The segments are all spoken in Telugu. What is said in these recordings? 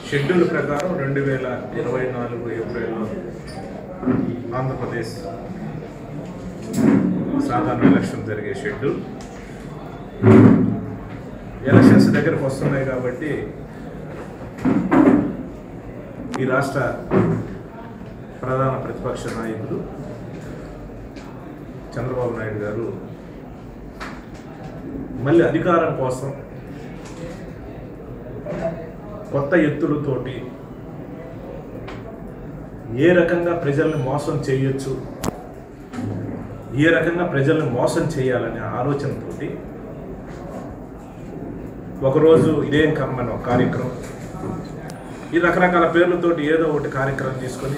షెడ్యూల్ ప్రకారం రెండు వేల ఇరవై నాలుగు ఏప్రిల్లో ఆంధ్రప్రదేశ్ సాధారణ ఎలక్షన్ జరిగే షెడ్యూల్ ఎలక్షన్స్ దగ్గరకు వస్తున్నాయి కాబట్టి ఈ రాష్ట్ర ప్రధాన ప్రతిపక్ష నాయకుడు చంద్రబాబు నాయుడు గారు మళ్ళీ అధికారం కోసం కొత్త ఎత్తులతోటి ఏ రకంగా ప్రజల్ని మోసం చేయొచ్చు ఏ రకంగా ప్రజల్ని మోసం చేయాలనే ఆలోచనతోటి ఒకరోజు ఇదేం కమ్మని ఒక కార్యక్రమం ఈ రకరకాల పేర్లతోటి ఏదో ఒకటి కార్యక్రమం తీసుకొని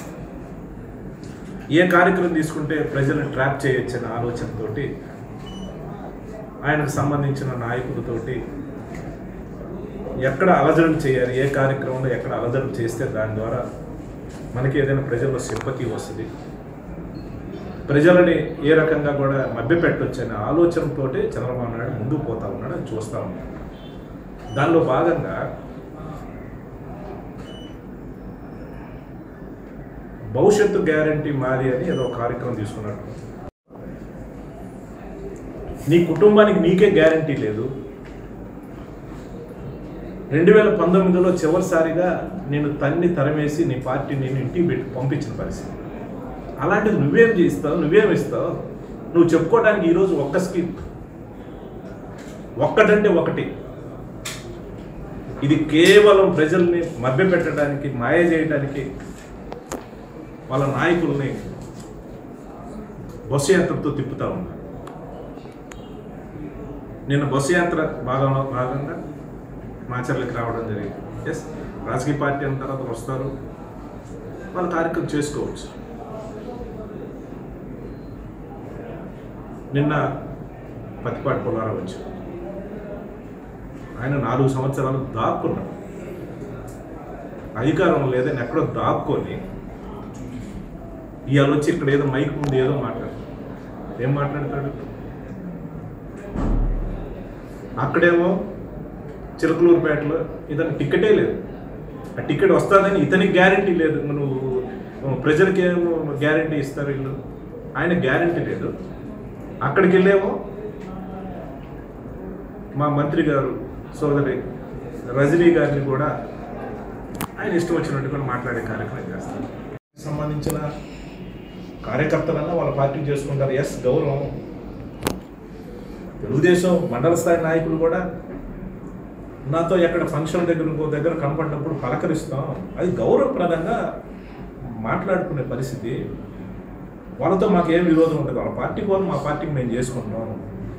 ఏ కార్యక్రమం తీసుకుంటే ప్రజలను ట్రాప్ చేయొచ్చనే ఆలోచనతోటి ఆయనకు సంబంధించిన నాయకులతోటి ఎక్కడ అలజడి చేయాలి ఏ కార్యక్రమంలో ఎక్కడ అలజడి చేస్తే దాని ద్వారా మనకి ఏదైనా ప్రజల్లో సింపతి వస్తుంది ప్రజలని ఏ రకంగా కూడా మభ్యపెట్టొచ్చు అనే ఆలోచనతోటి చంద్రబాబు నాయుడు ముందుకు పోతా ఉన్నాడు అది చూస్తా ఉన్నాడు దానిలో భాగంగా భవిష్యత్తు గ్యారంటీ మాది అని ఏదో కార్యక్రమం తీసుకున్నాడు నీ కుటుంబానికి నీకే గ్యారంటీ లేదు రెండు వేల పంతొమ్మిదిలో చివరిసారిగా నేను తన్ని తరమేసి నీ పార్టీ నేను ఇంటికి పెట్టి పంపించిన పరిస్థితి అలాంటిది నువ్వేం చేస్తావు నువ్వేం ఇస్తావు నువ్వు చెప్పుకోవడానికి ఈరోజు ఒక్క స్కీమ్ ఒక్కటంటే ఒకటి ఇది కేవలం ప్రజల్ని మభ్యపెట్టడానికి మాయ చేయడానికి వాళ్ళ నాయకుల్ని బస్సు యాత్రతో తిప్పుతా ఉన్నారు నిన్న బస్సు యాత్ర భాగంలో భాగంగా మాచర్లకి రావడం జరిగింది ఎస్ రాజకీయ పార్టీ అయిన తర్వాత వస్తారు వాళ్ళ కార్యక్రమం చేసుకోవచ్చు నిన్న పత్తిపాటి పుల్లారావు వచ్చారు ఆయన నాలుగు సంవత్సరాలు దాక్కున్నాడు అధికారం లేదని ఎక్కడో దాక్కొని ఇవాళ వచ్చి ఇక్కడ ఏదో మైక్ ముందు ఏదో మాట్లాడతాడు ఏం మాట్లాడతాడు అక్కడేమో చిలకలూరుపేటలో ఇతను టికెటే లేదు ఆ టికెట్ వస్తుందని ఇతనికి గ్యారంటీ లేదు నువ్వు ప్రజలకి ఏమో గ్యారంటీ ఇస్తారు వీళ్ళు ఆయన గ్యారంటీ లేదు అక్కడికి వెళ్ళేమో మా మంత్రి గారు సోదరి రజనీ గారిని కూడా ఆయన ఇష్టం వచ్చినట్టు కూడా మాట్లాడే కార్యక్రమం చేస్తారు సంబంధించిన కార్యకర్తలన్నా వాళ్ళ పార్టీ చేసుకుంటారు ఎస్ గౌరవం తెలుగుదేశం మండల స్థాయి నాయకులు కూడా నాతో ఎక్కడ ఫంక్షన్ దగ్గర ఇంకో దగ్గర కనపడినప్పుడు పలకరిస్తాం అది గౌరవప్రదంగా మాట్లాడుకునే పరిస్థితి వాళ్ళతో మాకు ఏం విరోధం ఉండదు వాళ్ళ పార్టీ కోసం మా పార్టీకి మేము చేసుకుంటాం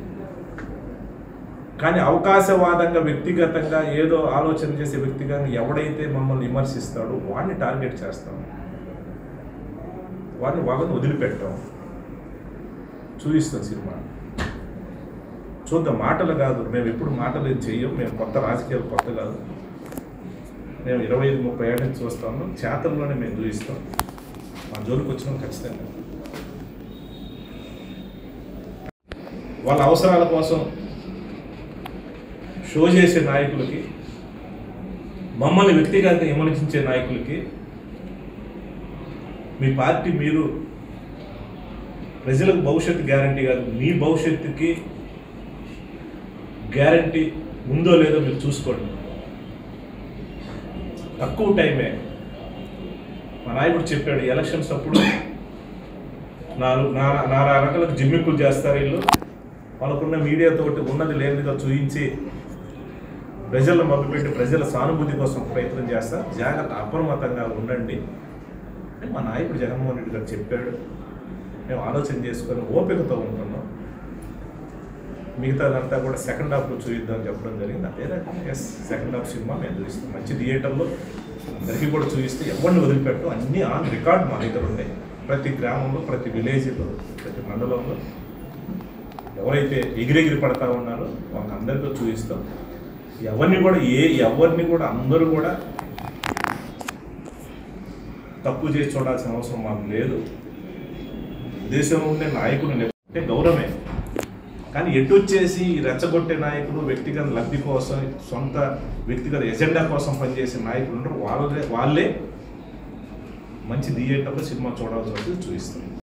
కానీ అవకాశవాదంగా వ్యక్తిగతంగా ఏదో ఆలోచన చేసే వ్యక్తిగా ఎవడైతే మమ్మల్ని విమర్శిస్తాడో వాడిని టార్గెట్ చేస్తాం వాడిని వాళ్ళని వదిలిపెట్టాం చూపిస్తాం సినిమా చూద్దాం మాటలు కాదు మేము ఎప్పుడు మాటలు ఏం చెయ్యం మేము కొత్త రాజకీయాలు కొత్త కాదు మేము ఇరవై ఐదు ముప్పై ఏళ్ళ నుంచి చూస్తాము చేతల్లోనే మేము చూపిస్తాం మా జోలికి వచ్చినాం ఖచ్చితంగా వాళ్ళ అవసరాల కోసం షో చేసే నాయకులకి మమ్మల్ని వ్యక్తిగతంగా విమర్శించే నాయకులకి మీ పార్టీ మీరు ప్రజలకు భవిష్యత్తు గ్యారంటీ కాదు మీ భవిష్యత్తుకి గ్యారంటీ ఉందో లేదో మీరు చూసుకోండి తక్కువ టైమే మా నాయకుడు చెప్పాడు ఎలక్షన్స్ అప్పుడు నాలుగు నారా నారా రకాలకు జిమ్మిక్కులు చేస్తారు వీళ్ళు వాళ్ళకున్న మీడియా తోటి ఉన్నది లేనిదిగా చూపించి ప్రజలను మభ్యపెట్టి ప్రజల సానుభూతి కోసం ప్రయత్నం చేస్తారు జాగ్రత్త అప్రమత్తంగా ఉండండి అని మా నాయకుడు జగన్మోహన్ రెడ్డి గారు చెప్పాడు మేము ఆలోచన చేసుకొని ఓపికతో ఉంటున్నాం మిగతాదంతా కూడా సెకండ్ హాఫ్లో చూపిద్దామని చెప్పడం జరిగింది అదే రకంగా ఎస్ సెకండ్ హాఫ్ సినిమా మేము చూపిస్తాం మంచి థియేటర్లో అందరికీ కూడా చూపిస్తే ఎవరిని వదిలిపెట్టం అన్నీ ఆన్ రికార్డ్ మా దగ్గర ఉన్నాయి ప్రతి గ్రామంలో ప్రతి విలేజ్లో ప్రతి మండలంలో ఎవరైతే ఎగిరెగిరి పడతా ఉన్నారో వాళ్ళకి అందరితో చూపిస్తాం ఎవరిని కూడా ఏ ఎవరిని కూడా అందరూ కూడా తక్కువ చేసి చూడాల్సిన అవసరం మాకు లేదు దేశంలో ఉండే నాయకులు అంటే గౌరవమే కానీ ఎటు వచ్చేసి ఈ రెచ్చగొట్టే నాయకులు వ్యక్తిగత లబ్ధి కోసం సొంత వ్యక్తిగత ఎజెండా కోసం పనిచేసే నాయకులు ఉంటారు వాళ్ళే వాళ్ళే మంచి థియేటర్లో సినిమా చూడాల్సి వస్తుంది చూపిస్తుంది